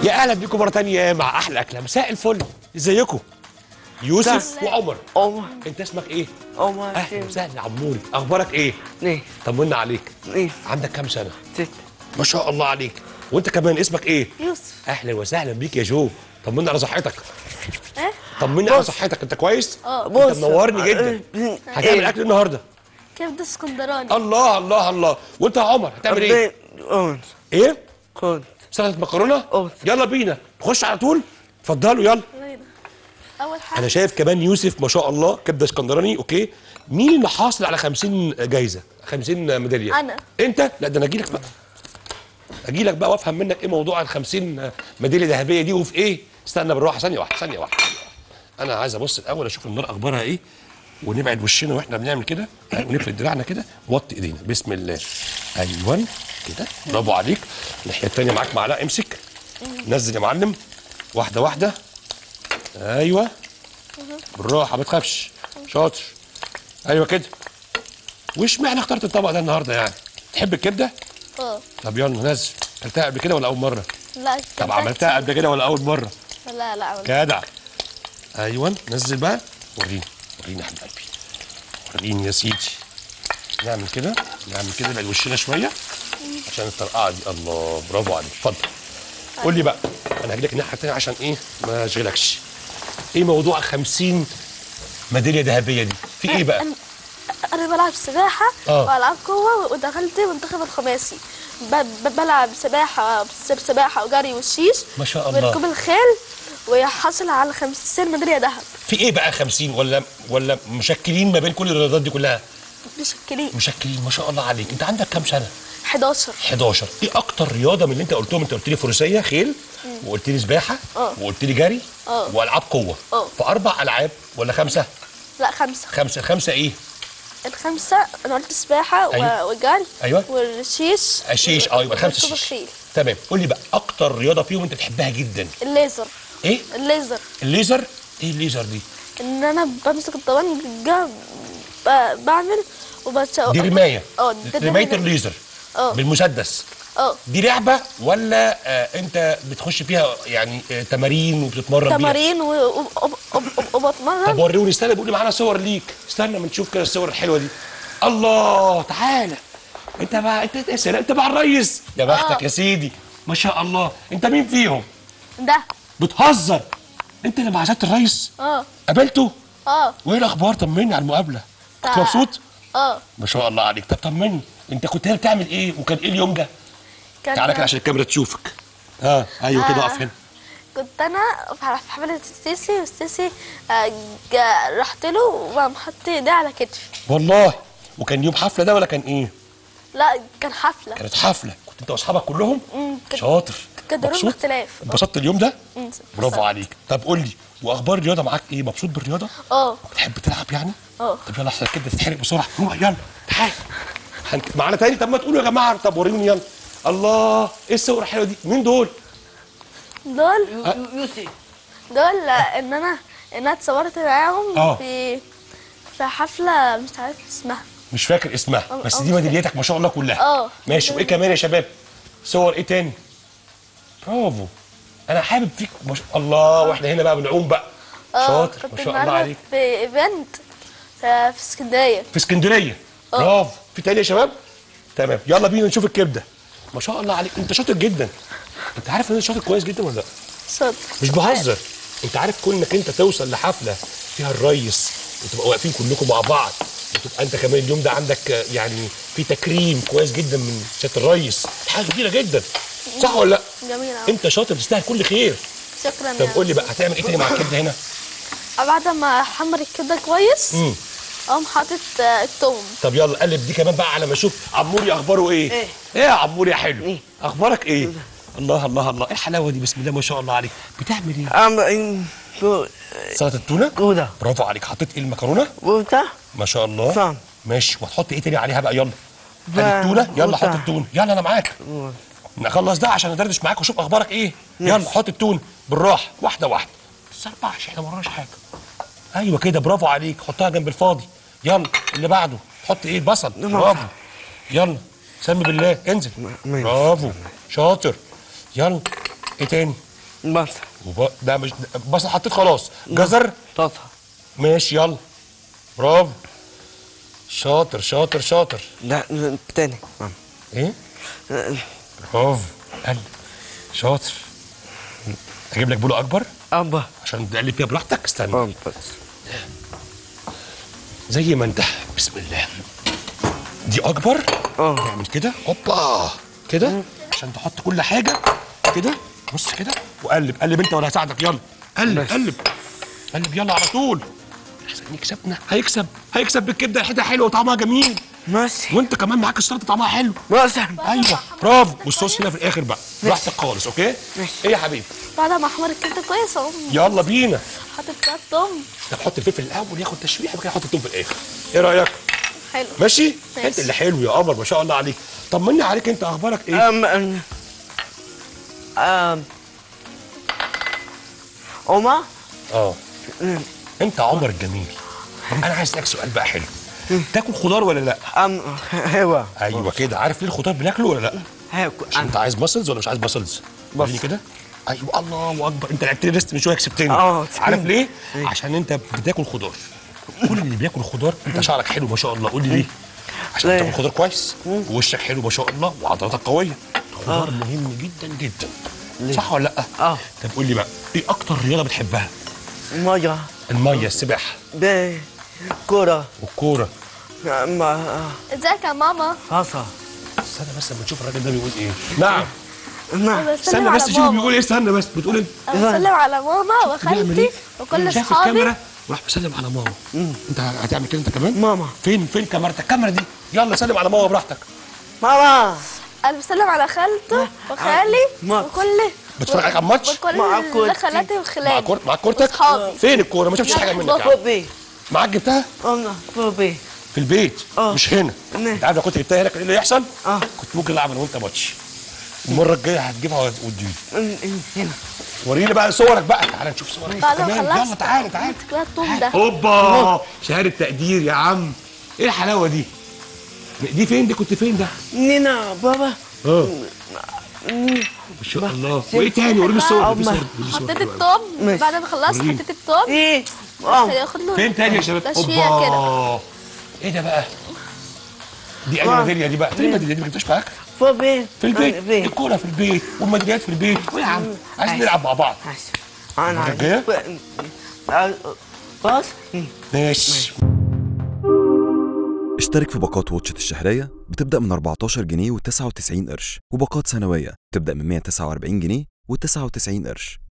يا اهلا بيكم مره تانية مع احلى اكله مساء الفل ازيكم يوسف وعمر عمر انت اسمك ايه عمر اهلا وسهلا عموري اخبارك ايه ليه طمنا عليك ليه عندك كام سنه ست ما شاء الله عليك وانت كمان اسمك ايه يوسف اهلا وسهلا بيك يا جو طمنا على صحتك ايه طمني على بص. صحتك انت كويس اه انت منورني جدا هتعمل اكل النهارده كبده اسكندراني الله الله الله وانت يا عمر هتعمل ايه كنت ايه كنت سلطه مكرونه أوه. يلا بينا نخش على طول اتفضلوا يلا اول حاجه انا شايف كمان يوسف ما شاء الله كبده اسكندراني اوكي مين اللي حاصل على 50 جايزه 50 ميداليه أنا. انت لا ده انا اجي لك بقى اجي لك بقى وافهم منك ايه موضوع ال 50 ميداليه ذهبيه دي وفي ايه استنى بالراحه ثانيه واحده ثانيه واحده ثانية واحدة. انا عايز ابص الاول اشوف النار اخبارها ايه ونبعد وشنا واحنا بنعمل كده ونفرد دراعنا كده نوطي ايدينا بسم الله ايوه كده برافو عليك الناحيه الثانيه معاك معلقه امسك نزل يا معلم واحده واحده ايوه بالراحه ما تخافش شاطر ايوه كده وش معنى اخترت الطبق ده النهارده يعني تحب الكبده اه طب يلا نزل اكلتها قبل كده ولا اول مره لا طب كبدة عملتها قبل كده ولا اول مره كتير. لا لا عملتها. جدع ايوه نزل بقى وريني وريني يا حبيب قلبي وريني يا سيدي نعمل كده نعمل كده نبعد وشنا شويه عشان الطرقعه دي الله برافو عليك اتفضل قول لي بقى انا هجيلك الناحيه الثانيه عشان ايه ما اشغلكش ايه موضوع ال 50 ميداليه ذهبيه دي في ايه بقى أنا- انا بلعب سباحه آه. والعاب قوه ودخلت منتخب الخماسي ب- ب- بلعب سباحه بس- سباحه وجري والشيش ما شاء الله. وركوب الخيل وحصل على 50 ميداليه ذهب في ايه بقى 50 ولا ولا مشكلين ما بين كل الرياضات دي كلها مشكلين مشكلين ما شاء الله عليك انت عندك كام سنه 11 11 ايه اكتر رياضه من اللي انت قلتهم انت قلت لي فروسيه خيل وقلت لي سباحه اه. وقلت لي جري اه. والعاب قوه اه. فاربع العاب ولا خمسه لا خمسه خمسه الخمسه ايه الخمسه انا قلت سباحه و- أيوة. وجري أيوة. والشيش الشيش اه يبقى خمسه وركوب شيش الخيل تمام قول لي بقى اكتر رياضه فيهم انت بتحبها جدا الليزر ايه الليزر الليزر ايه الليزر دي ان انا بمسك الطبنجة ب- بعمل وبتش... دي رمايه اه ده- ده رمايه رماية. الليزر اه بالمسدس اه دي لعبه ولا آه انت بتخش فيها يعني آه تمارين وبتتمرن بيها تمارين و- و- و- و- طب وبتمرن وروني استنى بيقول لي معانا صور ليك استنى ما نشوف كده الصور الحلوه دي الله تعالى انت بقى انت يا سلام انت مع الريس يا بختك آه. يا سيدي ما شاء الله انت مين فيهم ده بتهزر انت اللي مع سياده الريس اه قابلته اه وايه الاخبار طمني على المقابله كنت تع- مبسوط اه ما شاء الله عليك طب طمني انت كنت هنا بتعمل ايه وكان ايه اليوم ده كان تعالى كده عشان الكاميرا تشوفك اه ايوه كده آه. اقف هنا كنت انا في حفله السيسي والسيسي آه، جا- رحت له وقام حط ايديه على كتفي والله وكان يوم حفله ده ولا كان ايه لا كان حفله كانت حفله كنت انت واصحابك كلهم مم، كان- شاطر كان ضروري مبسوط؟ باختلاف. انبسطت اليوم ده مم، برافو انبسطت. عليك طب قول لي واخبار الرياضه معاك ايه مبسوط بالرياضه اه بتحب تلعب يعني اه. طب يلا احسن كده تتحرق بسرعه روح يلا تعال هن- معانا تاني طب ما تقولوا يا جماعه طب وريني يلا الله ايه الصور الحلوه دي مين دول دول يوسف دول آه، ان انا ان انا اتصورت معاهم اه. في في حفله مش عارف اسمها مش فاكر اسمها اه، بس اه، دي مش ميدالياتك ما شاء الله كلها اه. ماشي وايه كمان يا شباب صور ايه تاني برافو انا حابب فيك ما شاء الله واحنا هنا بقى بنعوم بقى اه شاطر كنت ما شاء الله النهاردة عليك في ايفنت في في اسكندريه في اسكندريه برافو في تاني يا شباب تمام يلا بينا نشوف الكبده ما شاء الله عليك انت شاطر جدا انت عارف ان انت شاطر كويس جدا ولا لا شاطر مش بهزر انت عارف كون انك انت توصل لحفله فيها الريس وتبقى واقفين كلكم مع بعض وتبقى انت كمان اليوم ده عندك آه، يعني في تكريم كويس جدا من سياده الريس حاجه كبيره جدا صح ولا لا جميل أوي. انت شاطر تستاهل كل خير شكرا طب يعني. قول لي بقى هتعمل ايه تاني مع الكبده هنا بعد ما احمر الكبده كويس امم اقوم حاطط آه، التوم طب يلا قلب دي كمان بقى على ما اشوف عموري اخباره ايه ايه؟ ايه يا عموري يا حلو ايه؟ اخبارك ايه الله الله الله ايه الحلاوه دي بسم الله ما شاء الله عليك بتعمل ايه عم سلطه التونه جودة برافو عليك حطيت ايه المكرونه بوتا ما شاء الله فاهم. ماشي وهتحط ايه تاني عليها بقى يلا ب- ادي التونه يلا حط بوتا. التونه يلا انا معاك نخلص ده عشان ادردش معاك واشوف اخبارك ايه يلا حط التونه بالراحه واحده واحده ما تسربعش احنا ما وراناش حاجه ايوه كده برافو عليك حطها جنب الفاضي يلا اللي بعده حط ايه بصل برافو يلا سمي بالله انزل ما- برافو شاطر يلا ايه تاني بصل وب... ده مش ده بصل حطيت خلاص جزر طاسة ماشي يلا برافو شاطر شاطر شاطر لا لا، تاني ماما. ايه برافو قلب شاطر اجيب لك بولو اكبر أبا عشان تقلب فيها براحتك استنى ماما بس زي ما انت بسم الله دي اكبر اه نعمل كده هوبا كده عشان تحط كل حاجه كده بص كده وقلب قلب انت وانا هساعدك يلا قلب بس. قلب قلب يلا على طول احسن يكسبنا هيكسب هيكسب بالكبده ريحتها حلوه وطعمها جميل ماشي وانت كمان معاك السلطه طعمها حلو ماشي ايوه برافو والصوص هنا في الاخر بقى براحتك خالص اوكي ماشي. ايه يا حبيبي بعد ما احمر الكبده كويس اقوم يلا بينا حاطط فيها الثوم طب حط الفلفل الاول ياخد تشويح وبعد كده حط الثوم في الاخر ايه رايك حلو ماشي ماشي. انت اللي حلو يا قمر ما شاء الله عليك طمني عليك انت اخبارك ايه أم أم أم أما اه انت عمر الجميل انا عايز اسالك سؤال بقى حلو تاكل خضار ولا لا أم هوا ايوه كده عارف ليه الخضار بناكله ولا لا هوا عشان انت عايز ماسلز ولا مش عايز ماسلز وريني كده ايوه الله اكبر انت لعبت لي ريست من شويه كسبتني اه، عارف ليه ايه. عشان انت بتاكل خضار كل اللي بياكل خضار انت شعرك حلو ما شاء الله قول لي ليه عشان ليه؟ بتاكل خضار كويس ووشك حلو ما شاء الله وعضلاتك قويه الخضار مهم جدا جدا صح ولا لا اه. طب قول لي بقى ايه اكتر رياضه بتحبها مية الميه السباحه ب كرة والكوره ما ازيك يا ماما حصى استنى بس لما نشوف الراجل ده بيقول ايه نعم ما بسلم استنى على بس شوف ماما بيقول ايه استنى بس بتقول انت بسلم على ماما بيعمل وخالتي ايه وكل شايف اصحابي الكاميرا راح بسلم على ماما انت هتعمل كده انت كمان ماما. فين فين كاميرتك الكاميرا دي يلا سلم على ماما براحتك ماما انا بسلم على خالته وخالي ما- وكل بتتفرج عليك على الماتش وكل مع كورتي. خالاتي مع وخلاني كورت مع كورتك وأصحابي. فين الكوره ما شفتش حاجه منك يا عم بوبي معاك جبتها أنا بوبي في البيت اه. مش هنا نعم. انت عارف لو كنت جبتها هنا كان ايه اللي يحصل اه. كنت ممكن العب انا وانت ماتش المره الجايه هتجيبها وتديني هنا وريني بقى صورك بقى تعالى نشوف صورك بعد ما كمان. خلصت يلا تعالى تعالى مسك لها الطوم ده اوبا شهاده تقدير يا عم ايه الحلاوه دي دي فين دي كنت فين ده نينا بابا اه ما شاء الله وايه تاني وريني الصور وريني الصور وريني الصور حطيت حلوة أوي. الثوم ماشي. بعد ما خلصت وريني. حطيت الثوم ايه عشان اه ياخد له فين تاني يا شباب تشويح كده ايه ده بقى دي اي ميداليه دي بقى فين الميداليه دي ما جبتهاش معاك بوبي في البيت الكوره في البيت والميداليات في البيت ويا عم عايز عايز. نلعب مع بعض انا المرة الجاية؟ عايز بص ماشي اشترك في باقات واتشت الشهرية بتبدأ من 14 جنيه و99 قرش وباقات سنوية بتبدأ من 149 جنيه و99 قرش